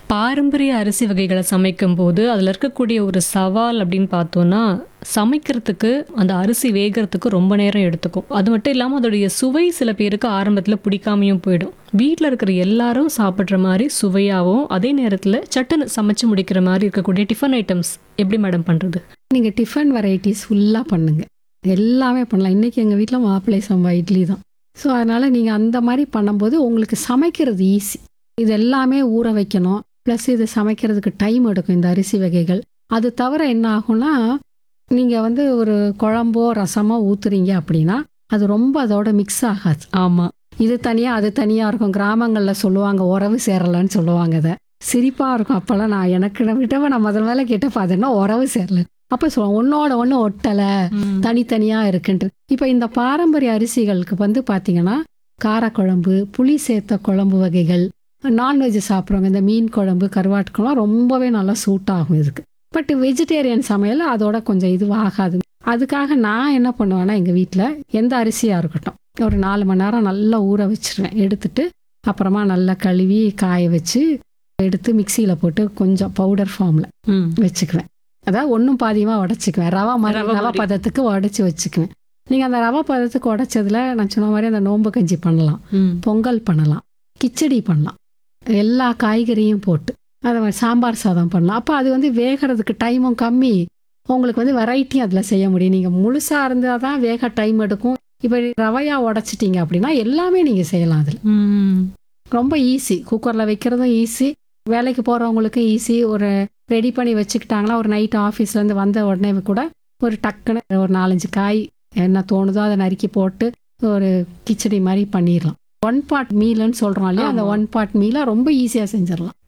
பாரம்பரிய அரிசி வகைகளை சமைக்கும் போது அதில் இருக்கக்கூடிய ஒரு சவால் அப்படின்னு பார்த்தோம்னா சமைக்கிறதுக்கு அந்த அரிசி வேகிறதுக்கு ரொம்ப நேரம் எடுத்துக்கும் அது மட்டும் இல்லாமல் அதோடைய சுவை சில பேருக்கு ஆரம்பத்தில் பிடிக்காமையும் போயிடும் வீட்டில் இருக்கிற எல்லாரும் சாப்பிட்ற மாதிரி சுவையாகவும் அதே நேரத்தில் சட்டுன்னு சமைச்சு முடிக்கிற மாதிரி இருக்கக்கூடிய டிஃபன் ஐட்டம்ஸ் எப்படி மேடம் பண்ணுறது நீங்கள் டிஃபன் வெரைட்டிஸ் ஃபுல்லாக பண்ணுங்க எல்லாமே பண்ணலாம் இன்றைக்கி எங்கள் வீட்டில் மாப்பிள்ளை சம்பா இட்லி தான் ஸோ அதனால் நீங்கள் அந்த மாதிரி பண்ணும்போது உங்களுக்கு சமைக்கிறது ஈஸி இது எல்லாமே ஊற வைக்கணும் ப்ளஸ் இது சமைக்கிறதுக்கு டைம் எடுக்கும் இந்த அரிசி வகைகள் அது தவிர என்ன ஆகும்னா நீங்கள் வந்து ஒரு குழம்போ ரசமோ ஊற்றுறீங்க அப்படின்னா அது ரொம்ப அதோட மிக்ஸ் ஆகாது ஆமாம் இது தனியாக அது தனியாக இருக்கும் கிராமங்களில் சொல்லுவாங்க உறவு சேரலைன்னு சொல்லுவாங்க இதை சிரிப்பாக இருக்கும் அப்போல்லாம் நான் எனக்கு விட்டவ நான் முதல் வேலை கேட்டப்ப அது என்ன உறவு சேரல அப்போ சொல்லுவாங்க ஒன்னோட ஒன்று ஒட்டலை தனித்தனியாக இருக்குன்ட்டு இப்போ இந்த பாரம்பரிய அரிசிகளுக்கு வந்து பார்த்தீங்கன்னா காரக்குழம்பு புளி சேர்த்த குழம்பு வகைகள் நான்வெஜ் சாப்பிட்றவங்க இந்த மீன் குழம்பு கருவாட்டு குழம்பு ரொம்பவே நல்லா சூட் ஆகும் இதுக்கு பட் வெஜிடேரியன் சமையல் அதோட கொஞ்சம் இதுவாகாது அதுக்காக நான் என்ன பண்ணுவேன்னா எங்கள் வீட்டில் எந்த அரிசியாக இருக்கட்டும் ஒரு நாலு மணி நேரம் நல்லா ஊற வச்சிருவேன் எடுத்துட்டு அப்புறமா நல்லா கழுவி காய வச்சு எடுத்து மிக்சியில் போட்டு கொஞ்சம் பவுடர் ஃபார்மில் ம் வச்சுக்குவேன் அதாவது ஒன்றும் பாதியமாக உடச்சிக்குவேன் ரவா மாதிரி ரவை ரவா மாதிரி. பதத்துக்கு உடச்சி வச்சுக்குவேன் நீங்கள் அந்த ரவா பதத்துக்கு உடைச்சதுல நான் சொன்ன மாதிரி அந்த நோம்பு கஞ்சி பண்ணலாம் ம் பொங்கல் பண்ணலாம் கிச்சடி பண்ணலாம் எல்லா காய்கறியும் போட்டு அதை மாதிரி சாம்பார் சாதம் பண்ணலாம் அப்போ அது வந்து வேகிறதுக்கு டைமும் கம்மி உங்களுக்கு வந்து வெரைட்டியும் அதில் செய்ய முடியும் நீங்கள் முழுசாக இருந்தால் தான் வேக டைம் எடுக்கும் இப்போ ரவையாக உடைச்சிட்டீங்க அப்படின்னா எல்லாமே நீங்கள் செய்யலாம் அதில் ம் ரொம்ப ஈஸி குக்கரில் வைக்கிறதும் ஈஸி வேலைக்கு போகிறவங்களுக்கும் ஈஸி ஒரு ரெடி பண்ணி வச்சுக்கிட்டாங்கன்னா ஒரு நைட் ஆஃபீஸ்லேருந்து வந்த உடனே கூட ஒரு டக்குன்னு ஒரு நாலஞ்சு காய் என்ன தோணுதோ அதை நறுக்கி போட்டு ஒரு கிச்சடி மாதிரி பண்ணிடலாம் ஒன் பார்ட் மீல்னு சொல்கிறோம் இல்லையா அந்த ஆமா. ஒன் பார்ட் மீலை ரொம்ப ஈஸியாக செஞ்சிடலாம்